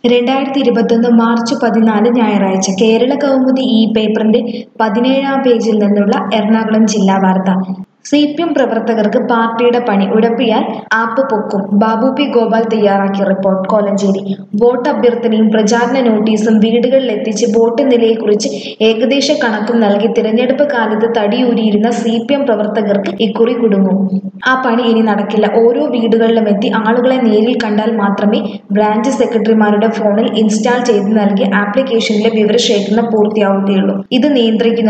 രണ്ടായിരത്തി ഇരുപത്തൊന്ന് മാർച്ച് പതിനാല് ഞായറാഴ്ച കേരള കൗമുദി ഈ പേപ്പറിന്റെ പതിനേഴാം പേജിൽ നിന്നുള്ള എറണാകുളം ജില്ലാ വാർത്ത സി പി എം പ്രവർത്തകർക്ക് പാർട്ടിയുടെ പണി ഉഴപ്പിയാൽ ആപ്പ് പൊക്കും ബാബു പി ഗോപാൽ തയ്യാറാക്കിയ റിപ്പോർട്ട് കോലഞ്ചേരി വോട്ട് അഭ്യർത്ഥനയും പ്രചാരണ നോട്ടീസും വീടുകളിൽ എത്തിച്ച് വോട്ട് നിലയെക്കുറിച്ച് ഏകദേശ കണക്കും നൽകി തിരഞ്ഞെടുപ്പ് കാലത്ത് തടിയൂരിയിരുന്ന സി പി എം പ്രവർത്തകർക്ക് ഇക്കുറി കുടുങ്ങും ആ പണി ഇനി നടക്കില്ല ഓരോ വീടുകളിലും എത്തി ആളുകളെ നേരിൽ കണ്ടാൽ മാത്രമേ ബ്രാഞ്ച് സെക്രട്ടറിമാരുടെ ഫോണിൽ ഇൻസ്റ്റാൾ ചെയ്ത് നൽകിയ ആപ്ലിക്കേഷനിലെ വിവരശേഖരണം പൂർത്തിയാവുകയുള്ളൂ ഇത് നിയന്ത്രിക്കുന്നത്